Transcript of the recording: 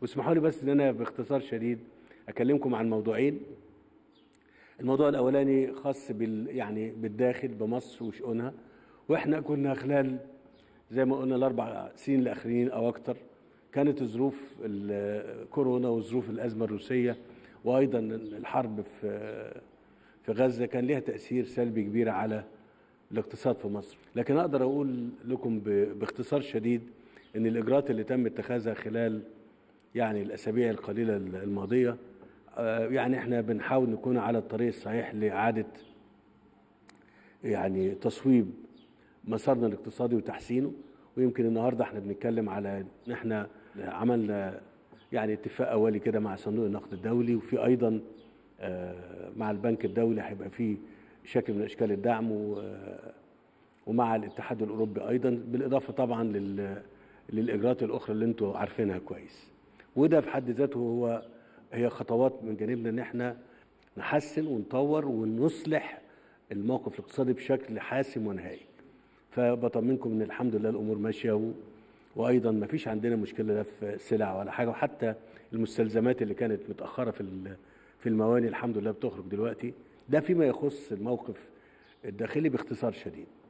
واسمحوا لي بس ان انا باختصار شديد اكلمكم عن موضوعين الموضوع الاولاني خاص بال يعني بالداخل بمصر وشؤونها واحنا كنا خلال زي ما قلنا الاربع سنين الاخرين او اكتر كانت ظروف الكورونا وظروف الازمه الروسيه وايضا الحرب في في غزه كان لها تاثير سلبي كبير على الاقتصاد في مصر لكن اقدر اقول لكم ب- باختصار شديد ان الاجراءات اللي تم اتخاذها خلال يعني الاسابيع القليله الماضيه آه، يعني احنا بنحاول نكون على الطريق الصحيح لاعاده يعني تصويب مسارنا الاقتصادي وتحسينه ويمكن النهارده احنا بنتكلم على ان احنا عملنا يعني اتفاق اولي كده مع صندوق النقد الدولي وفي ايضا آه، مع البنك الدولي هيبقى في شكل من اشكال الدعم و- آه، ومع الاتحاد الاوروبي ايضا بالاضافه طبعا لل للاجراءات الاخرى اللي انتم عارفينها كويس وده في حد ذاته هو هي خطوات من جانبنا ان احنا نحسن ونطور ونصلح الموقف الاقتصادي بشكل حاسم ونهائي فبطمنكم ان الحمد لله الامور ماشيه و... وايضا ما فيش عندنا مشكله لا في سلع ولا حاجه وحتى المستلزمات اللي كانت متاخره في ال- في المواني الحمد لله بتخرج دلوقتي ده فيما يخص الموقف الداخلي باختصار شديد